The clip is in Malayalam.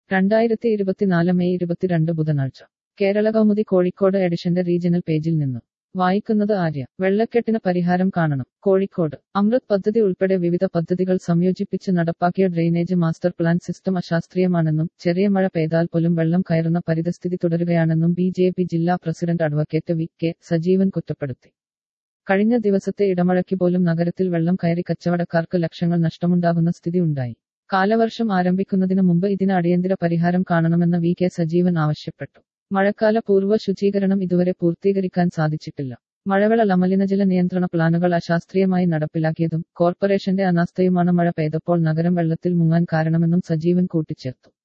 രണ്ടായിരത്തി ഇരുപത്തിനാല് മെയ് ഇരുപത്തിരണ്ട് ബുധനാഴ്ച കേരള കൗമുദി കോഴിക്കോട് എഡിഷന്റെ റീജിയണൽ പേജിൽ നിന്നും വായിക്കുന്നത് ആര്യ വെള്ളക്കെട്ടിന് പരിഹാരം കാണണം കോഴിക്കോട് അമൃത് പദ്ധതി ഉൾപ്പെടെ വിവിധ പദ്ധതികൾ സംയോജിപ്പിച്ച് നടപ്പാക്കിയ ഡ്രെയിനേജ് മാസ്റ്റർ പ്ലാൻ സിസ്റ്റം അശാസ്ത്രീയമാണെന്നും ചെറിയ മഴ പെയ്താൽ പോലും വെള്ളം കയറുന്ന പരിതസ്ഥിതി തുടരുകയാണെന്നും ബി ജെ പി ജില്ലാ president advocate V K Sajeevan കുറ്റപ്പെടുത്തി കഴിഞ്ഞ ദിവസത്തെ ഇടമഴയ്ക്ക് പോലും നഗരത്തിൽ വെള്ളം കയറി കച്ചവടക്കാർക്ക് ലക്ഷങ്ങൾ നഷ്ടമുണ്ടാകുന്ന സ്ഥിതി ഉണ്ടായി കാലവർഷം ആരംഭിക്കുന്നതിന് മുമ്പ് ഇതിന് അടിയന്തര പരിഹാരം കാണണമെന്ന് വി കെ സജീവൻ ആവശ്യപ്പെട്ടു മഴക്കാല പൂർവ്വ ശുചീകരണം ഇതുവരെ പൂർത്തീകരിക്കാൻ സാധിച്ചിട്ടില്ല മഴവെള്ള മലിനജല നിയന്ത്രണ പ്ലാനുകൾ അശാസ്ത്രീയമായി നടപ്പിലാക്കിയതും കോർപ്പറേഷന്റെ അനാസ്ഥയുമാണ് മഴ പെയ്തപ്പോൾ നഗരം വെള്ളത്തിൽ മുങ്ങാൻ കാരണമെന്നും സജീവൻ കൂട്ടിച്ചേർത്തു